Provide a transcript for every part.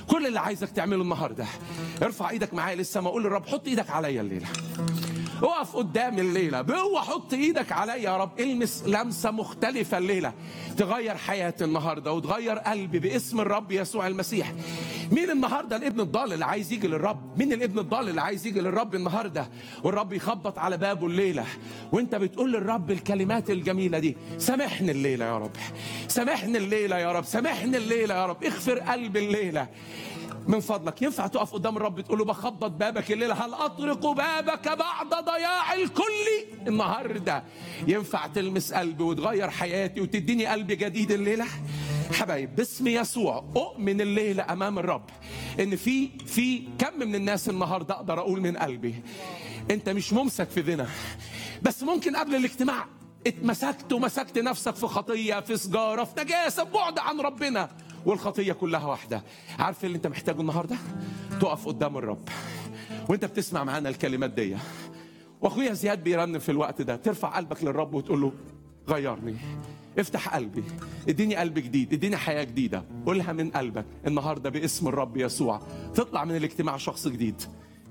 كل اللي عايزك تعمله النهارده ارفع ايدك معايا للسما قول للرب حط ايدك عليا الليله اقف قدام الليله بقوه حط ايدك عليا يا رب المس لمسه مختلفه الليله تغير حياتي النهارده وتغير قلبي باسم الرب يسوع المسيح مين النهارده الابن الضال اللي عايز يجي للرب مين الابن الضال اللي عايز يجي للرب النهارده والرب يخبط على بابه الليله وانت بتقول للرب الكلمات الجميله دي سامحني الليله يا رب سامحني الليله يا رب سامحني الليله يا رب اغفر قلبي الليله من فضلك ينفع تقف قدام الرب تقول له بخبط بابك الليله هل اطرق بابك بعد ضياع الكل النهارده ينفع تلمس قلبي وتغير حياتي وتديني قلب جديد الليله حبايب باسم يسوع اؤمن الليله امام الرب ان في في كم من الناس النهارده اقدر اقول من قلبي انت مش ممسك في ذنا بس ممكن قبل الاجتماع اتمسكت ومسكت نفسك في خطيه في سجاره في نجاسه في بعد عن ربنا والخطيه كلها واحده عارف اللي انت محتاجه النهارده تقف قدام الرب وانت بتسمع معانا الكلمات دي واخويا زياد بيرنم في الوقت ده ترفع قلبك للرب وتقول له غيرني افتح قلبي اديني قلب جديد اديني حياه جديده قولها من قلبك النهارده باسم الرب يسوع تطلع من الاجتماع شخص جديد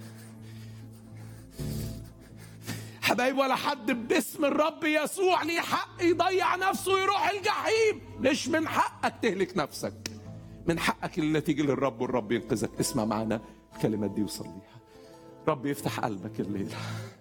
حبايب ولا حد باسم الرب يسوع ليه حق يضيع نفسه ويروح الجحيم مش من حقك تهلك نفسك من حقك اللي تيجي للرب والرب ينقذك اسمع معنا الكلمات دي وصليها رب يفتح قلبك الليله